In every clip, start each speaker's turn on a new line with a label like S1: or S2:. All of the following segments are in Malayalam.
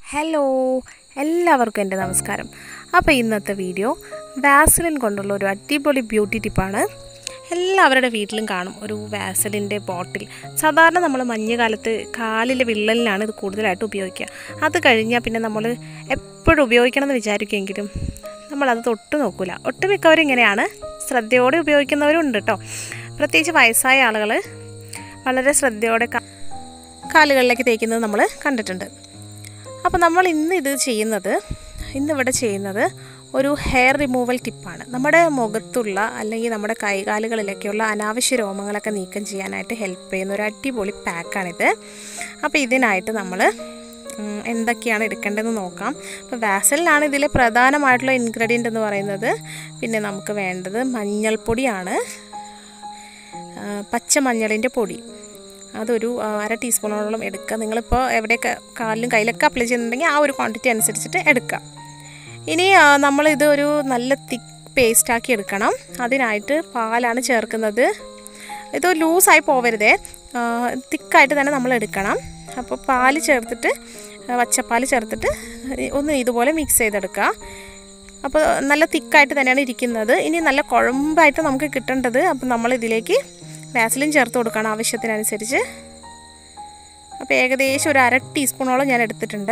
S1: ഹലോ എല്ലാവർക്കും എൻ്റെ നമസ്കാരം അപ്പോൾ ഇന്നത്തെ വീഡിയോ വാസലിൻ കൊണ്ടുള്ള ഒരു അടിപൊളി ബ്യൂട്ടി ടിപ്പാണ് എല്ലാവരുടെ വീട്ടിലും കാണും ഒരു വാസലിൻ്റെ ബോട്ടിൽ സാധാരണ നമ്മൾ മഞ്ഞുകാലത്ത് കാലിലെ വിള്ളലിനാണ് ഇത് കൂടുതലായിട്ട് ഉപയോഗിക്കുക അത് കഴിഞ്ഞാൽ പിന്നെ നമ്മൾ എപ്പോഴും ഉപയോഗിക്കണം എന്ന് വിചാരിക്കുമെങ്കിലും നമ്മളത് തൊട്ട് നോക്കില്ല ഒട്ടുമിക്കവരും ഇങ്ങനെയാണ് ശ്രദ്ധയോടെ ഉപയോഗിക്കുന്നവരുണ്ട് കേട്ടോ പ്രത്യേകിച്ച് വയസ്സായ ആളുകൾ വളരെ ശ്രദ്ധയോടെ കാ- കാലുകളിലേക്ക് തേക്കുന്നത് നമ്മൾ കണ്ടിട്ടുണ്ട് അപ്പോൾ നമ്മൾ ഇന്ന് ഇത് ചെയ്യുന്നത് ഇന്നിവിടെ ചെയ്യുന്നത് ഒരു ഹെയർ റിമൂവൽ ടിപ്പാണ് നമ്മുടെ മുഖത്തുള്ള അല്ലെങ്കിൽ നമ്മുടെ കൈകാലുകളിലൊക്കെയുള്ള അനാവശ്യ രോമങ്ങളൊക്കെ നീക്കം ചെയ്യാനായിട്ട് ഹെൽപ്പ് ചെയ്യുന്ന ഒരു അടിപൊളി പാക്കാണിത് അപ്പോൾ ഇതിനായിട്ട് നമ്മൾ ഉം, എന്തൊക്കെയാണ് എടുക്കേണ്ടതെന്ന് നോക്കാം അപ്പോൾ വാസലിനാണ് ഇതിലെ പ്രധാനമായിട്ടുള്ള ഇൻഗ്രീഡിയൻ്റ് എന്ന് പറയുന്നത് പിന്നെ നമുക്ക് വേണ്ടത് മഞ്ഞൾപ്പൊടിയാണ് ആ, പച്ചമഞ്ഞളിൻ്റെ പൊടി അതൊരു ആ, അര ടീസ്പൂണോളം എടുക്കുക നിങ്ങളിപ്പോൾ എവിടെയൊക്കെ കാലിലും കയ്യിലൊക്കെ അപ്ലൈ ചെയ്യുന്നുണ്ടെങ്കിൽ ആ ഒരു ക്വാണ്ടിറ്റി അനുസരിച്ചിട്ട് എടുക്കുക ഇനി ആ, നമ്മളിത് ഒരു നല്ല തിക്ക് പേസ്റ്റാക്കി എടുക്കണം അതിനായിട്ട് പാലാണ് ചേർക്കുന്നത് ഇത് ലൂസായി പോവരുതേ തിക്കായിട്ട് തന്നെ നമ്മൾ എടുക്കണം അപ്പോൾ പാല് ചേർത്തിട്ട് ആ, പച്ചപ്പാൽ ചേർത്തിട്ട് ഒന്ന് ഇതുപോലെ മിക്സ് ചെയ്തെടുക്കുക അപ്പോൾ നല്ല തിക്കായിട്ട് തന്നെയാണ് ഇരിക്കുന്നത് ഇനി നല്ല കുഴമ്പായിട്ട് നമുക്ക് കിട്ടേണ്ടത് അപ്പോൾ നമ്മൾ ഇതിലേക്ക് വാസലിൻ ചേർത്ത് കൊടുക്കണം ആവശ്യത്തിനനുസരിച്ച് അപ്പോൾ ഏകദേശം ഒരു അര ടീസ്പൂണോളം ഞാൻ എടുത്തിട്ടുണ്ട്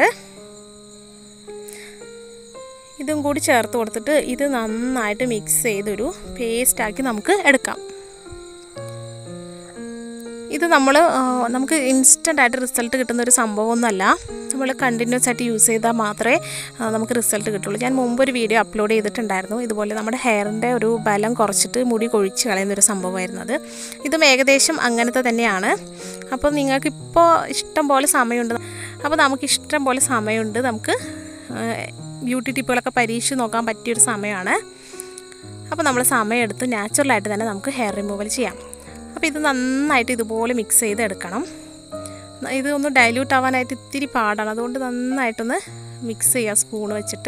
S1: ഇതും കൂടി ചേർത്ത് കൊടുത്തിട്ട് ഇത് നന്നായിട്ട് മിക്സ് ചെയ്തൊരു പേസ്റ്റാക്കി നമുക്ക് എടുക്കാം ഇത് നമ്മൾ നമുക്ക് ഇൻസ്റ്റൻ്റ് ആയിട്ട് റിസൾട്ട് കിട്ടുന്ന ഒരു സംഭവമൊന്നുമല്ല നമ്മൾ കണ്ടിന്യൂസ് ആയിട്ട് യൂസ് ചെയ്താൽ മാത്രമേ ആ, നമുക്ക് റിസൾട്ട് കിട്ടുള്ളൂ ഞാൻ മുമ്പ് ഒരു വീഡിയോ അപ്ലോഡ് ചെയ്തിട്ടുണ്ടായിരുന്നു ഇതുപോലെ നമ്മുടെ ഹെയറിൻ്റെ ഒരു ബലം കുറച്ചിട്ട് മുടി കൊഴിച്ച് കളയുന്ന ഒരു സംഭവമായിരുന്നു അത് ഇതും ഏകദേശം അങ്ങനത്തെ തന്നെയാണ് അപ്പോൾ നിങ്ങൾക്ക് ഇപ്പോൾ ഇഷ്ടം പോലെ സമയമുണ്ട് അപ്പോൾ നമുക്ക് ഇഷ്ടം പോലെ സമയമുണ്ട് നമുക്ക് ബ്യൂട്ടി ടിപ്പുകളൊക്കെ പരീക്ഷിച്ച് നോക്കാൻ പറ്റിയൊരു സമയമാണ് അപ്പോൾ നമ്മൾ സമയമെടുത്ത് നാച്ചുറലായിട്ട് തന്നെ നമുക്ക് ഹെയർ റിമൂവൽ ചെയ്യാം അപ്പോൾ ഇത് നന്നായിട്ട് ഇതുപോലെ മിക്സ് ചെയ്ത് എടുക്കണം ഇത് ഒന്ന് ഡൈല്യൂട്ട് ആവാനായിട്ട് ഇത്തിരി പാടാണ് അതുകൊണ്ട് നന്നായിട്ടൊന്ന് മിക്സ് ചെയ്യുക സ്പൂൺ വെച്ചിട്ട്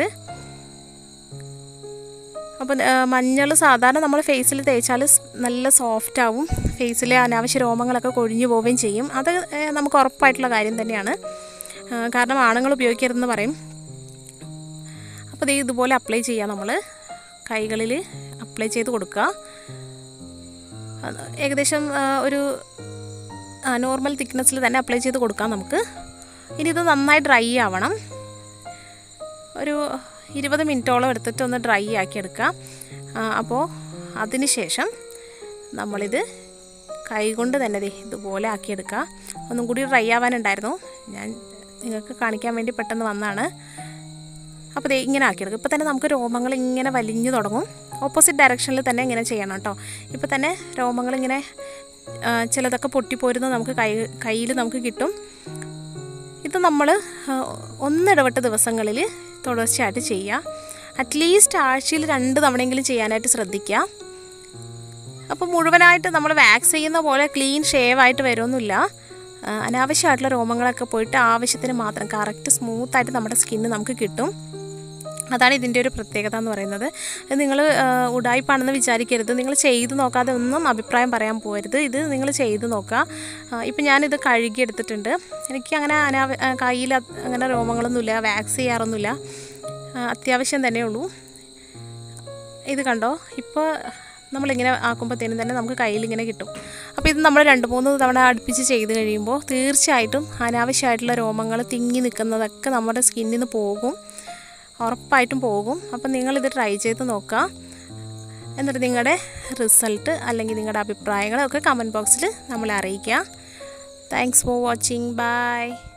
S1: അപ്പം മഞ്ഞൾ സാധാരണ നമ്മൾ ഫേസിൽ തേച്ചാൽ സ് നല്ല സോഫ്റ്റ് ആവും ഫേസിലെ അനാവശ്യ രോമങ്ങളൊക്കെ കൊഴിഞ്ഞു പോവുകയും ചെയ്യും അത് ഏ, നമുക്ക് ഉറപ്പായിട്ടുള്ള കാര്യം തന്നെയാണ് ആ, കാരണം ആണുങ്ങൾ ഉപയോഗിക്കരുതെന്ന് പറയും അപ്പോൾ ഇത് ഇതുപോലെ അപ്ലൈ ചെയ്യുക നമ്മൾ കൈകളിൽ അപ്ലൈ ചെയ്ത് കൊടുക്കുക അത് ഏകദേശം ആ, ഒരു നോർമൽ തിക്നെസ്സിൽ തന്നെ അപ്ലൈ ചെയ്ത് കൊടുക്കാം നമുക്ക് ഇനി ഇത് നന്നായി ഡ്രൈ ആവണം ഒരു ഇരുപത് മിനിറ്റോളം എടുത്തിട്ട് ഒന്ന് ഡ്രൈ ആക്കി എടുക്കുക ആ, അപ്പോൾ അതിന് ശേഷം നമ്മളിത് കൈകൊണ്ട് തന്നെ ദേ ഇതുപോലെ ആക്കിയെടുക്കുക ഒന്നും കൂടി ഡ്രൈ ആവാനുണ്ടായിരുന്നു ഞാൻ നിങ്ങൾക്ക് കാണിക്കാൻ വേണ്ടി പെട്ടെന്ന് വന്നാണ് അപ്പോൾ ദേ ഇങ്ങനെ ആക്കിയെടുക്കും ഇപ്പോൾ തന്നെ നമുക്ക് രോമങ്ങൾ ഇങ്ങനെ വലിഞ്ഞു തുടങ്ങും ഓപ്പോസിറ്റ് ഡയറക്ഷനിൽ തന്നെ ഇങ്ങനെ ചെയ്യണം കേട്ടോ ഇപ്പോൾ തന്നെ രോമങ്ങൾ ഇങ്ങനെ ആ, ചിലതൊക്കെ പൊട്ടിപ്പോരുന്നത് നമുക്ക് കൈ കയ്യിൽ നമുക്ക് കിട്ടും ഇത് നമ്മൾ ഒന്നിടവിട്ട ദിവസങ്ങളിൽ തുടർച്ചയായിട്ട് ചെയ്യുക അറ്റ്ലീസ്റ്റ് ആഴ്ചയിൽ രണ്ട് തവണയെങ്കിലും ചെയ്യാനായിട്ട് ശ്രദ്ധിക്കുക അപ്പോൾ മുഴുവനായിട്ട് നമ്മൾ വാക്സ് ചെയ്യുന്ന പോലെ ക്ലീൻ ഷേവ് ആയിട്ട് വരുമൊന്നുമില്ല ആ, അനാവശ്യമായിട്ടുള്ള രോമങ്ങളൊക്കെ പോയിട്ട് ആവശ്യത്തിന് മാത്രം കറക്റ്റ് സ്മൂത്തായിട്ട് നമ്മുടെ സ്കിന്ന് നമുക്ക് കിട്ടും അതാണ് ഇതിൻ്റെ ഒരു പ്രത്യേകത എന്ന് പറയുന്നത് നിങ്ങൾ ഉടായ്പാണെന്ന് വിചാരിക്കരുത് നിങ്ങൾ ചെയ്ത് നോക്കാതെ ഒന്നും അഭിപ്രായം പറയാൻ പോകരുത് ഇത് നിങ്ങൾ ചെയ്ത് നോക്കുക ഇപ്പം ഞാനിത് കഴുകി എടുത്തിട്ടുണ്ട് എനിക്ക് അങ്ങനെ അനാവ കയ്യിൽ അങ്ങനെ രോമങ്ങളൊന്നുമില്ല വാക്സ് ചെയ്യാറൊന്നുമില്ല ആ, അത്യാവശ്യം തന്നെ ഉള്ളൂ ഇത് കണ്ടോ ഇപ്പോൾ നമ്മളിങ്ങനെ ആക്കുമ്പോഴത്തേനും തന്നെ നമുക്ക് കയ്യിൽ ഇങ്ങനെ കിട്ടും അപ്പോൾ ഇത് നമ്മൾ രണ്ട് മൂന്ന് തവണ അടുപ്പിച്ച് ചെയ്ത് കഴിയുമ്പോൾ തീർച്ചയായിട്ടും അനാവശ്യമായിട്ടുള്ള രോമങ്ങൾ തിങ്ങി നിൽക്കുന്നതൊക്കെ നമ്മുടെ സ്കിന്നിൽ നിന്ന് പോകും ഉറപ്പായിട്ടും പോകും അപ്പം നിങ്ങളിത് ട്രൈ ചെയ്ത് നോക്കുക എന്നിട്ട് നിങ്ങളുടെ റിസൾട്ട് അല്ലെങ്കിൽ നിങ്ങളുടെ അഭിപ്രായങ്ങളൊക്കെ കമൻറ്റ് ബോക്സിൽ നമ്മളെ അറിയിക്കുക താങ്ക്സ് ഫോർ വാച്ചിങ് ബൈ